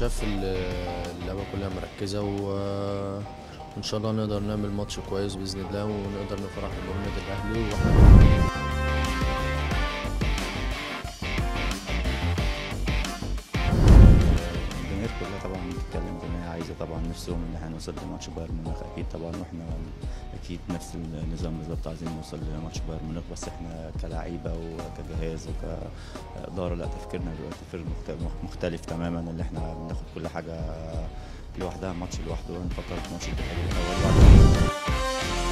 شاف ال- اللعبة كلها مركزة و- وإن شاء الله نقدر نعمل ماتش كويس بإذن الله ونقدر نفرح جمهور النادي الأهلي واحنا الجماهير كلها طبعا بتتكلم زي ما هي عايزه طبعا نفسهم ان احنا نوصل لماتش بايرن ميونخ اكيد طبعا واحنا اكيد نفس النظام بالظبط عايزين نوصل لماتش بايرن ميونخ بس احنا كلاعيبه وكجهاز وكاداره لا تفكيرنا دلوقتي تفكير مخت- مختلف تماما اللي احنا بناخد كل حاجه لوحدها ماتش لوحده ونفكر في ماتش الاتحاد الاول وبعد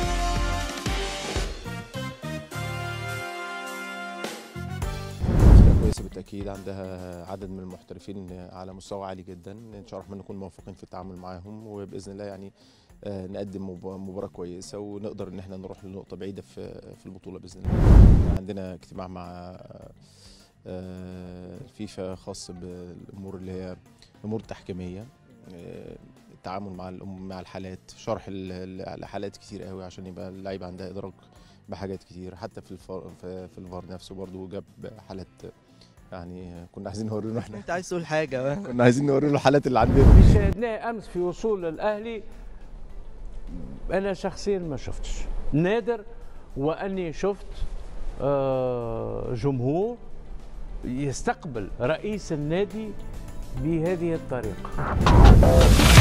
فرقة كويسة بالتأكيد عندها عدد من المحترفين على مستوى عالي جدا إن شاء الله الرحمن نكون موفقين في التعامل معاهم وبإذن الله يعني آه، نقدم مب- مباراة كويسة ونقدر إن احنا نروح لنقطة بعيدة في في البطولة بإذن الله. عندنا اجتماع مع آه، الفيفا خاص بالأمور اللي هي الأمور التحكيمية آه، التعامل مع الأم- مع الحالات شرح ال- ال- الحالات كتير قوي عشان يبقى اللعيبة عندها إدراك بحاجات كتير حتى في الفار في, في الفار نفسه برضو جاب حالات يعني كنا عايزين نوري له احنا انت عايز تقول حاجه كنا عايزين نوري له الحالات اللي عندنا اللي شاهدناه امس في وصول الاهلي انا شخصيا ما شفتش نادر واني شفت آه، جمهور يستقبل رئيس النادي بهذه الطريقه